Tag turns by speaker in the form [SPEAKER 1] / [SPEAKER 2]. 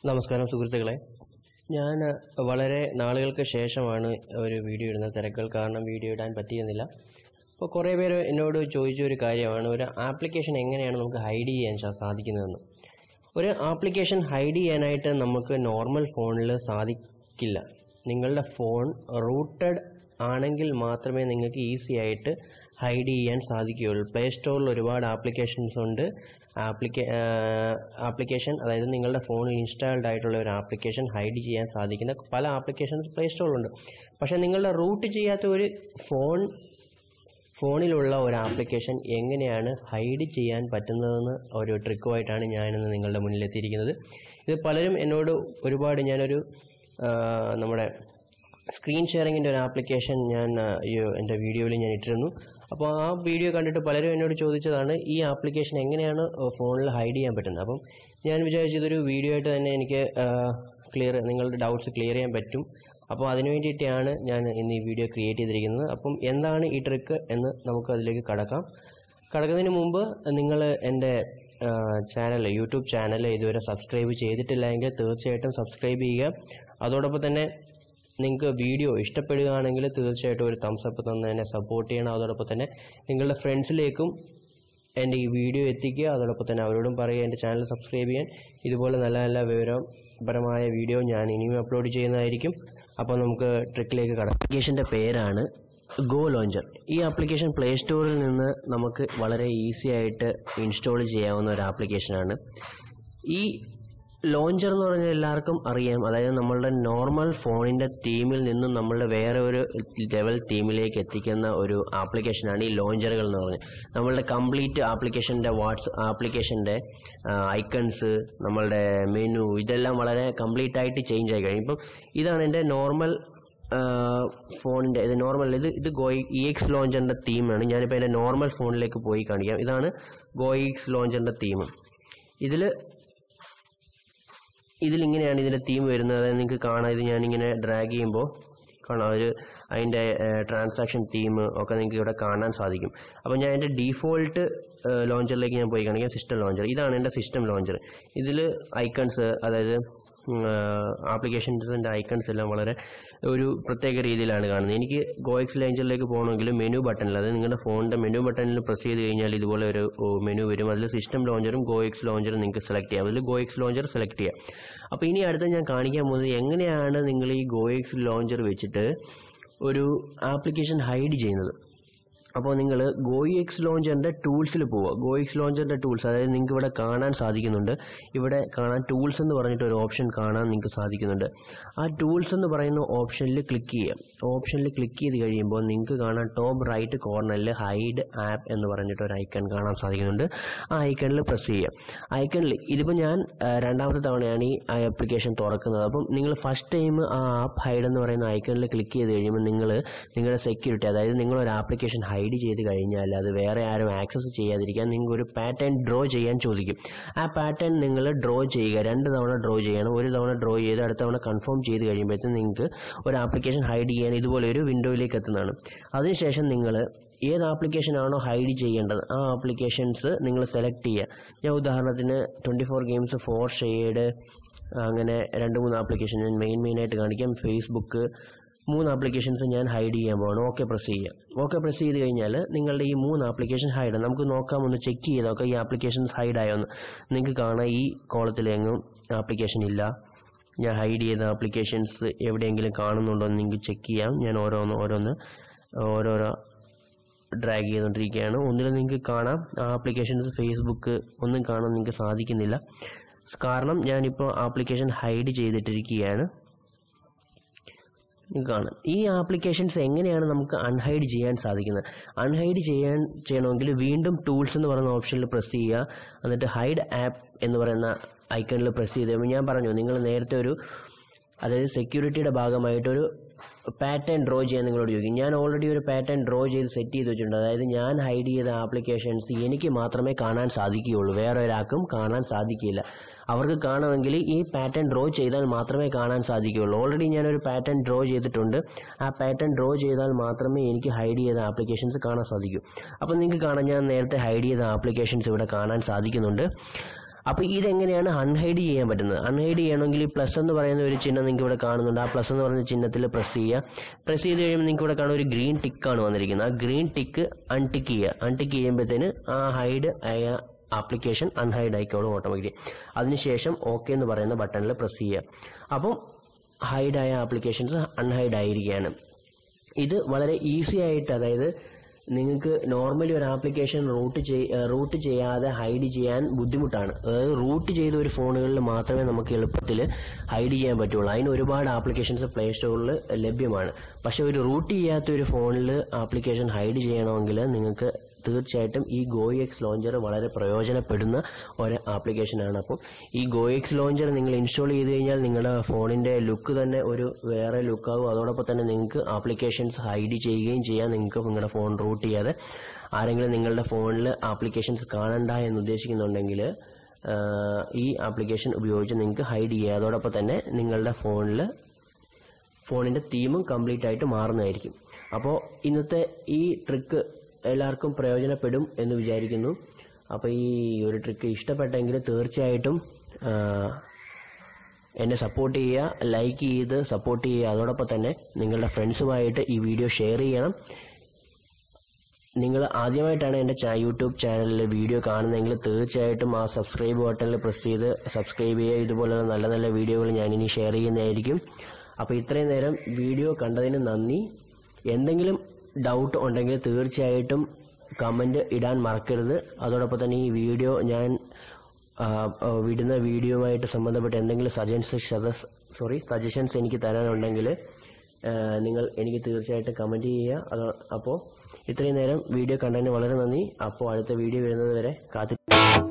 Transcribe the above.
[SPEAKER 1] നമസ്കാരം സുഹൃത്തുക്കളെ ഞാൻ വളരെ നാളുകൾക്ക് ശേഷമാണ് ഒരു വീഡിയോ ഇടുന്നത് തിരക്കുകൾ കാരണം വീഡിയോ ഇടാൻ പറ്റിയിരുന്നില്ല അപ്പോൾ കുറേ പേര് എന്നോട് ചോദിച്ച ഒരു കാര്യമാണ് ഒരു ആപ്ലിക്കേഷൻ എങ്ങനെയാണ് നമുക്ക് ഹൈഡ് ചെയ്യാൻ സാ- സാധിക്കുന്നതെന്ന് ഒരു ആപ്ലിക്കേഷൻ ഹൈഡ് ചെയ്യാനായിട്ട് നമുക്ക് നോർമൽ ഫോണിൽ സാധിക്കില്ല നിങ്ങളുടെ ഫോൺ റൂട്ടഡ് ആണെങ്കിൽ മാത്രമേ നിങ്ങൾക്ക് ഈസി ആയിട്ട് ഹൈഡ് ചെയ്യാൻ സാധിക്കുകയുള്ളൂ പ്ലേ സ്റ്റോറിൽ ഒരുപാട് ആപ്ലിക്കേഷൻസ് ഉണ്ട് ആപ്ലിക്കേ ആപ്ലിക്കേഷൻ അതായത് നിങ്ങളുടെ ഫോണിൽ ഇൻസ്റ്റാൾഡ് ആയിട്ടുള്ള ഒരു ആപ്ലിക്കേഷൻ ഹൈഡ് ചെയ്യാൻ സാധിക്കുന്ന പല ആപ്ലിക്കേഷൻസ് പ്ലേ സ്റ്റോറിലുണ്ട് പക്ഷേ നിങ്ങളുടെ റൂട്ട് ചെയ്യാത്ത ഒരു ഫോൺ ഫോണിലുള്ള ഒരു ആപ്ലിക്കേഷൻ എങ്ങനെയാണ് ഹൈഡ് ചെയ്യാൻ പറ്റുന്നതെന്ന് ഒരു ട്രിക്കുമായിട്ടാണ് ഞാനിന്ന് നിങ്ങളുടെ മുന്നിൽ എത്തിയിരിക്കുന്നത് ഇത് പലരും എന്നോട് ഒരുപാട് ഞാനൊരു ആ, നമ്മുടെ സ്ക്രീൻ ഷെയറിങ്ങിൻ്റെ ഒരു ആപ്ലിക്കേഷൻ ഞാൻ ആ, ഈ എൻ്റെ വീഡിയോയിൽ ഞാൻ ഇട്ടിരുന്നു അപ്പോൾ ആ വീഡിയോ കണ്ടിട്ട് പലരും എന്നോട് ചോദിച്ചതാണ് ഈ ആപ്ലിക്കേഷൻ എങ്ങനെയാണ് ഫോണിൽ ഹൈഡ് ചെയ്യാൻ പറ്റുന്നത് അപ്പം ഞാൻ വിചാരിച്ചു ഇതൊരു വീഡിയോ ആയിട്ട് തന്നെ എനിക്ക് ക്ലിയർ നിങ്ങളുടെ ഡൗട്ട്സ് ക്ലിയർ ചെയ്യാൻ പറ്റും അപ്പോൾ അതിനു വേണ്ടിയിട്ടാണ് ഞാൻ ഇന്ന് ഈ വീഡിയോ ക്രിയേറ്റ് ചെയ്തിരിക്കുന്നത് അപ്പം എന്താണ് ഈ ട്രിക്ക് എന്ന് നമുക്ക് അതിലേക്ക് കടക്കാം കടക്കുന്നതിന് മുമ്പ് നിങ്ങൾ എൻ്റെ ചാനൽ യൂട്യൂബ് ചാനൽ ഇതുവരെ സബ്സ്ക്രൈബ് ചെയ്തിട്ടില്ല എങ്കിൽ തീർച്ചയായിട്ടും സബ്സ്ക്രൈബ് ചെയ്യുക അതോടൊപ്പം തന്നെ നിങ്ങൾക്ക് വീഡിയോ ഇഷ്ടപ്പെടുകയാണെങ്കിൽ തീർച്ചയായിട്ടും ഒരു തംസ് അപ്പ് തന്ന് എന്നെ സപ്പോർട്ട് ചെയ്യണം അതോടൊപ്പം തന്നെ നിങ്ങളുടെ ഫ്രണ്ട്സിലേക്കും എൻ്റെ ഈ വീഡിയോ എത്തിക്കുക അതോടൊപ്പം തന്നെ അവരോടും പറയുക എൻ്റെ ചാനൽ സബ്സ്ക്രൈബ് ചെയ്യാൻ ഇതുപോലെ നല്ല നല്ല വിവരപരമായ വീഡിയോ ഞാൻ ഇനിയും അപ്ലോഡ് ചെയ്യുന്നതായിരിക്കും അപ്പോൾ നമുക്ക് ട്രിക്കിലേക്ക് കടക്കാം ആപ്ലിക്കേഷൻ്റെ പേരാണ് ഗോ ലോഞ്ചർ ഈ ആപ്ലിക്കേഷൻ പ്ലേ സ്റ്റോറിൽ നിന്ന് നമുക്ക് വളരെ ഈസി ആയിട്ട് ഇൻസ്റ്റാൾ ചെയ്യാവുന്ന ഒരു ആപ്ലിക്കേഷനാണ് ഈ ലോഞ്ചർ എന്ന് പറഞ്ഞാൽ എല്ലാവർക്കും അറിയാം അതായത് നമ്മളുടെ നോർമൽ ഫോണിന്റെ തീമിൽ നിന്നും നമ്മളുടെ വേറെ ഒരു ലെവൽ തീമിലേക്ക് എത്തിക്കുന്ന ഒരു ആപ്ലിക്കേഷനാണ് ഈ ലോഞ്ചറുകൾ എന്ന് പറഞ്ഞത് നമ്മളുടെ കംപ്ലീറ്റ് ആപ്ലിക്കേഷന്റെ വാട്സ് ആപ്ലിക്കേഷന്റെ ഐക്കൺസ് നമ്മളുടെ മെനു ഇതെല്ലാം വളരെ കംപ്ലീറ്റ് ആയിട്ട് ചേഞ്ച് ആയി കഴിയും ഇപ്പം ഇതാണ് എൻ്റെ നോർമൽ ഫോണിന്റെ ഇത് നോർമൽ ഇത് ഇത് ഗോ ഇ എക്സ് ലോഞ്ചറിന്റെ തീമാണ് ഞാനിപ്പോൾ എൻ്റെ നോർമൽ ഫോണിലേക്ക് പോയി കാണിക്കാം ഇതാണ് ഗോ എക്സ് ലോഞ്ചറിന്റെ തീം ഇതിൽ ഇതിലിങ്ങനെയാണ് ഇതിന്റെ തീം വരുന്നത് അതായത് നിങ്ങൾക്ക് കാണാം ഇത് ഞാനിങ്ങനെ ഡ്രാഗ് ചെയ്യുമ്പോൾ കാണാം ഒരു അതിന്റെ ട്രാൻസാക്ഷൻ തീം ഒക്കെ നിങ്ങൾക്ക് ഇവിടെ കാണാൻ സാധിക്കും അപ്പോൾ ഞാൻ എൻ്റെ ഡീഫോൾട്ട് ലോഞ്ചറിലേക്ക് ഞാൻ പോയി കാണിക്കാം സിസ്റ്റം ലോഞ്ചർ ഇതാണ് എൻ്റെ സിസ്റ്റം ലോഞ്ചർ ഇതിൽ ഐക്കൺസ് അതായത് ആപ്ലിക്കേഷൻസിൻ്റെ ഐക്കൺസ് എല്ലാം വളരെ ഒരു പ്രത്യേക രീതിയിലാണ് കാണുന്നത് എനിക്ക് ഗോഎക്സ് ലോഞ്ചറിലേക്ക് പോകണമെങ്കിൽ മെനു ബട്ടണിൽ അതായത് നിങ്ങളുടെ ഫോണിൻ്റെ മെനു ബട്ടണിൽ പ്രസ് ചെയ്ത് കഴിഞ്ഞാൽ ഇതുപോലെ ഒരു മെനു വരും അതിൽ സിസ്റ്റം ലോഞ്ചറും ഗോഎക്സ് ലോഞ്ചറും നിങ്ങൾക്ക് സെലക്ട് ചെയ്യാം അതിൽ ഗോഎക്സ് ലോഞ്ചർ സെലക്ട് ചെയ്യാം അപ്പോൾ ഇനി അടുത്ത ഞാൻ കാണിക്കാൻ പോകുന്നത് എങ്ങനെയാണ് നിങ്ങൾ ഈ ഗോഎക്സ് ലോഞ്ചർ വെച്ചിട്ട് ഒരു ആപ്ലിക്കേഷൻ ഹൈഡ് ചെയ്യുന്നത് അപ്പോൾ നിങ്ങൾ ഗോയി എക്സ് ലോഞ്ചറിന്റെ ടൂൾസിൽ പോവുക ഗോയി എക്സ് ലോഞ്ചറിന്റെ ടൂൾസ് അതായത് നിങ്ങൾക്ക് ഇവിടെ കാണാൻ സാധിക്കുന്നുണ്ട് ഇവിടെ കാണാൻ ടൂൾസ് എന്ന് പറഞ്ഞിട്ട് ഒരു ഓപ്ഷൻ കാണാൻ നിങ്ങൾക്ക് സാധിക്കുന്നുണ്ട് ആ ടൂൾസ് എന്ന് പറയുന്ന ഓപ്ഷനിൽ ക്ലിക്ക് ചെയ്യുക ഓപ്ഷനിൽ ക്ലിക്ക് ചെയ്ത് കഴിയുമ്പോൾ നിങ്ങൾക്ക് കാണാൻ ടോപ്പ് റൈറ്റ് കോർണറിൽ ഹൈഡ് ആപ്പ് എന്ന് പറഞ്ഞിട്ട് ഒരു ഐക്കൺ കാണാൻ സാധിക്കുന്നുണ്ട് ആ ഐക്കണിൽ പ്രസ് ചെയ്യുക ഐക്കണിൽ ഇതിപ്പോൾ ഞാൻ ആ, രണ്ടാമത്തെ തവണയാണ് ഈ ആപ്ലിക്കേഷൻ തുറക്കുന്നത് അപ്പം നിങ്ങൾ ഫസ്റ്റ് ടൈം ആ ആപ്പ് ഹൈഡ് എന്ന് പറയുന്ന ഐക്കണിൽ ക്ലിക്ക് ചെയ്ത് കഴിയുമ്പോൾ നിങ്ങൾ നിങ്ങളുടെ സെക്യൂരിറ്റി അതായത് നിങ്ങൾ ഒരു ആപ്ലിക്കേഷൻ ഹൈഡ് ചെയ്ത് കഴിഞ്ഞാൽ അത് വേറെ ആരും ആക്സസ് ചെയ്യാതിരിക്കാൻ നിങ്ങൾക്ക് ഒരു പാറ്റേൺ ഡ്രോ ചെയ്യാൻ ചോദിക്കും ആ പാറ്റേൺ നിങ്ങൾ ഡ്രോ ചെയ്യുക രണ്ട് തവണ ഡ്രോ ചെയ്യണം ഒരു തവണ ഡ്രോ ചെയ്ത് അടുത്ത തവണ കൺഫേം ചെയ്ത് കഴിയുമ്പോഴത്തേക്കും നിങ്ങൾക്ക് ഒരു ആപ്ലിക്കേഷൻ ഹൈഡ് ചെയ്യാൻ ഇതുപോലെ ഒരു വിൻഡോയിലേക്ക് എത്തുന്നതാണ് അതിനുശേഷം നിങ്ങൾ ഏത് ആപ്ലിക്കേഷൻ ആണോ ഹൈഡ് ചെയ്യേണ്ടത് ആ ആപ്ലിക്കേഷൻസ് നിങ്ങൾ സെലക്ട് ചെയ്യുക ഞാൻ ഉദാഹരണത്തിന് twenty four games for shade അങ്ങനെ രണ്ട് മൂന്ന് ആപ്ലിക്കേഷൻ ഞാൻ മെയിൻ മെയിനായിട്ട് കാണിക്കാം ഫേസ്ബുക്ക് മൂന്ന് ആപ്ലിക്കേഷൻസ് ഞാൻ ഹൈഡ് ചെയ്യാൻ പോകണം ഓക്കെ പ്രസ് ചെയ്യുക ഓക്കെ പ്രസ് ചെയ്ത് കഴിഞ്ഞാൽ നിങ്ങളുടെ ഈ മൂന്ന് ആപ്ലിക്കേഷൻ ഹൈഡ് നമുക്ക് നോക്കാം ഒന്ന് ചെക്ക് ചെയ്ത് നോക്കാം ഈ ആപ്ലിക്കേഷൻസ് ഹൈഡ് ആയോ എന്ന് നിങ്ങൾക്ക് കാണാം ഈ കോളത്തിലെങ്ങും ആപ്ലിക്കേഷൻ ഇല്ല ഞാൻ ഹൈഡ് ചെയ്ത ആപ്ലിക്കേഷൻസ് എവിടെയെങ്കിലും കാണുന്നുണ്ടോ എന്ന് നിങ്ങൾക്ക് ചെക്ക് ചെയ്യാം ഞാൻ ഓരോന്ന് ഓരോന്ന് ഓരോരോ ഡ്രാഗ് ചെയ്തുകൊണ്ടിരിക്കുകയാണ് ഒന്നിൽ നിങ്ങൾക്ക് കാണാം ആ ആപ്ലിക്കേഷൻസ് ഫേസ്ബുക്ക് ഒന്നും കാണാൻ നിങ്ങൾക്ക് സാധിക്കുന്നില്ല കാരണം ഞാനിപ്പോൾ ആപ്ലിക്കേഷൻ ഹൈഡ് ചെയ്തിട്ടിരിക്കുകയാണ് നിങ്ങൾക്ക് കാണാം ഈ ആപ്ലിക്കേഷൻസ് എങ്ങനെയാണ് നമുക്ക് അൺഹൈഡ് ചെയ്യാൻ സാധിക്കുന്നത് അൺഹൈഡ് ചെയ്യാൻ ചെയ്യണമെങ്കിൽ വീണ്ടും ടൂൾസ് എന്ന് പറയുന്ന ഓപ്ഷനിൽ പ്രസ് ചെയ്യുക എന്നിട്ട് ഹൈഡ് ആപ്പ് എന്ന് പറയുന്ന ഐക്കണിൽ പ്രസ് ചെയ്ത് കഴിയുമ്പോൾ ഞാൻ പറഞ്ഞു നിങ്ങൾ നേരത്തെ ഒരു അതായത് സെക്യൂരിറ്റിയുടെ ഭാഗമായിട്ടൊരു പാറ്റേൺ ഡ്രോ ചെയ്യാൻ നിങ്ങളോട് ചോദിക്കും ഞാൻ ഓൾറെഡി ഒരു പാറ്റേൺ ഡ്രോ ചെയ്ത് സെറ്റ് ചെയ്ത് വെച്ചിട്ടുണ്ട് അതായത് ഞാൻ ഹൈഡ് ചെയ്ത ആപ്ലിക്കേഷൻസ് എനിക്ക് മാത്രമേ കാണാൻ സാധിക്കുകയുള്ളൂ വേറെ ഒരാൾക്കും കാണാൻ സാധിക്കില്ല അവർക്ക് കാണുമെങ്കിൽ ഈ പാറ്റേൺ ഡ്രോ ചെയ്താൽ മാത്രമേ കാണാൻ സാധിക്കുകയുള്ളൂ ഓൾറെഡി ഞാനൊരു പാറ്റേൺ ഡ്രോ ചെയ്തിട്ടുണ്ട് ആ പാറ്റേൺ ഡ്രോ ചെയ്താൽ മാത്രമേ എനിക്ക് ഹൈഡ് ചെയ്ത ആപ്ലിക്കേഷൻസ് കാണാൻ സാധിക്കൂ അപ്പോൾ നിങ്ങൾക്ക് കാണാം ഞാൻ നേരത്തെ ഹൈഡ് ചെയ്ത ആപ്ലിക്കേഷൻസ് ഇവിടെ കാണാൻ സാധിക്കുന്നുണ്ട് അപ്പോൾ ഇതെങ്ങനെയാണ് അൺഹൈഡ് ചെയ്യാൻ പറ്റുന്നത് അൺഹൈഡ് ചെയ്യണമെങ്കിൽ ഈ പ്ലസ് എന്ന് പറയുന്ന ഒരു ചിഹ്നം നിങ്ങൾക്ക് ഇവിടെ കാണുന്നുണ്ട് ആ പ്ലസ് എന്ന് പറയുന്ന ചിഹ്നത്തിൽ പ്രസ് ചെയ്യുക പ്രസ് ചെയ്ത് കഴിയുമ്പോൾ നിങ്ങൾക്ക് ഇവിടെ കാണുന്ന ഒരു ഗ്രീൻ ടിക്കാണ് വന്നിരിക്കുന്നത് ആ ഗ്രീൻ ടിക്ക് അൺടിക്ക് ചെയ്യുക അൺടിക്ക് ചെയ്യുമ്പോഴത്തേന് ആ ഹൈഡ് ആയ ആപ്ലിക്കേഷൻ അൺഹൈഡ് ആയിക്കോളും ഓട്ടോമാറ്റിക്കലി അതിനുശേഷം ഓക്കെ എന്ന് പറയുന്ന ബട്ടണിൽ പ്രസ് ചെയ്യുക അപ്പം ഹൈഡായ ആപ്ലിക്കേഷൻസ് അൺഹൈഡ് ആയിരിക്കുകയാണ് ഇത് വളരെ ഈസി ആയിട്ട് അതായത് നിങ്ങൾക്ക് നോർമലി ഒരു ആപ്ലിക്കേഷൻ റൂട്ട് റൂട്ട് ചെയ്യാതെ ഹൈഡ് ചെയ്യാൻ ബുദ്ധിമുട്ടാണ് അതായത് റൂട്ട് ചെയ്ത ഒരു ഫോണുകളിൽ മാത്രമേ നമുക്ക് എളുപ്പത്തിൽ ഹൈഡ് ചെയ്യാൻ പറ്റുള്ളൂ അതിന് ഒരുപാട് ആപ്ലിക്കേഷൻസ് പ്ലേ സ്റ്റോറിൽ ലഭ്യമാണ് പക്ഷെ ഒരു റൂട്ട് ചെയ്യാത്ത ഒരു ഫോണിൽ ആപ്ലിക്കേഷൻ ഹൈഡ് ചെയ്യണമെങ്കിൽ നിങ്ങൾക്ക് തീർച്ചയായിട്ടും ഈ ഗോയെക്സ് ലോഞ്ചർ വളരെ പ്രയോജനപ്പെടുന്ന ഒരു ആപ്ലിക്കേഷനാണ് അപ്പം ഈ ഗോയെക്സ് ലോഞ്ചർ നിങ്ങൾ ഇൻസ്റ്റാൾ ചെയ്ത് കഴിഞ്ഞാൽ നിങ്ങളുടെ ഫോണിന്റെ ലുക്ക് തന്നെ ഒരു വേറെ ലുക്കാകും അതോടൊപ്പം തന്നെ നിങ്ങൾക്ക് ആപ്ലിക്കേഷൻസ് ഹൈഡ് ചെയ്യുകയും ചെയ്യാം നിങ്ങൾക്ക് നിങ്ങളുടെ ഫോൺ റൂട്ട് ചെയ്യാതെ ആരെങ്കിലും നിങ്ങളുടെ ഫോണിൽ ആപ്ലിക്കേഷൻസ് കാണണ്ട എന്ന് ഉദ്ദേശിക്കുന്നുണ്ടെങ്കിൽ ഈ ആപ്ലിക്കേഷൻ ഉപയോഗിച്ച് നിങ്ങൾക്ക് ഹൈഡ് ചെയ്യുക അതോടൊപ്പം തന്നെ നിങ്ങളുടെ ഫോണിൽ ഫോണിന്റെ തീമും കംപ്ലീറ്റ് ആയിട്ട് മാറുന്നതായിരിക്കും അപ്പോൾ ഇന്നത്തെ ഈ ട്രിക്ക് എല്ലാവർക്കും പ്രയോജനപ്പെടും എന്ന് വിചാരിക്കുന്നു അപ്പോൾ ഈ ഒരു ട്രിക്ക് ഇഷ്ടപ്പെട്ടെങ്കിൽ തീർച്ചയായിട്ടും ആ, എന്നെ സപ്പോർട്ട് ചെയ്യുക ലൈക്ക് ചെയ്ത് സപ്പോർട്ട് ചെയ്യുക അതോടൊപ്പം തന്നെ നിങ്ങളുടെ ഫ്രണ്ട്സുമായിട്ട് ഈ വീഡിയോ ഷെയർ ചെയ്യണം നിങ്ങൾ ആദ്യമായിട്ടാണ് എൻ്റെ ചാ യൂട്യൂബ് ചാനലിൽ വീഡിയോ കാണുന്നതെങ്കിൽ തീർച്ചയായിട്ടും ആ സബ്സ്ക്രൈബ് ബട്ടണിൽ പ്രസ് ചെയ്ത് സബ്സ്ക്രൈബ് ചെയ്യുക ഇതുപോലുള്ള നല്ല നല്ല വീഡിയോകൾ ഞാനിനി ഷെയർ ചെയ്യുന്നതായിരിക്കും അപ്പോൾ ഇത്രയും നേരം വീഡിയോ കണ്ടതിന് നന്ദി എന്തെങ്കിലും ഡൗട്ട് ഉണ്ടെങ്കിൽ തീർച്ചയായിട്ടും കമൻറ്റ് ഇടാൻ മറക്കരുത് അതോടൊപ്പം തന്നെ ഈ വീഡിയോ ഞാൻ ആ, ആ, വിടുന്ന വീഡിയോയുമായിട്ട് സംബന്ധപ്പെട്ട് എന്തെങ്കിലും സജഷൻസ് സോറി സജഷൻസ് എനിക്ക് തരാനുണ്ടെങ്കിൽ ആ, നിങ്ങൾ എനിക്ക് തീർച്ചയായിട്ടും കമൻറ്റ് ചെയ്യുക അത് അപ്പോൾ ഇത്രയും നേരം വീഡിയോ കണ്ടതിന് വളരെ നന്ദി അപ്പോൾ അടുത്ത വീഡിയോ വരുന്നത് വരെ കാത്തി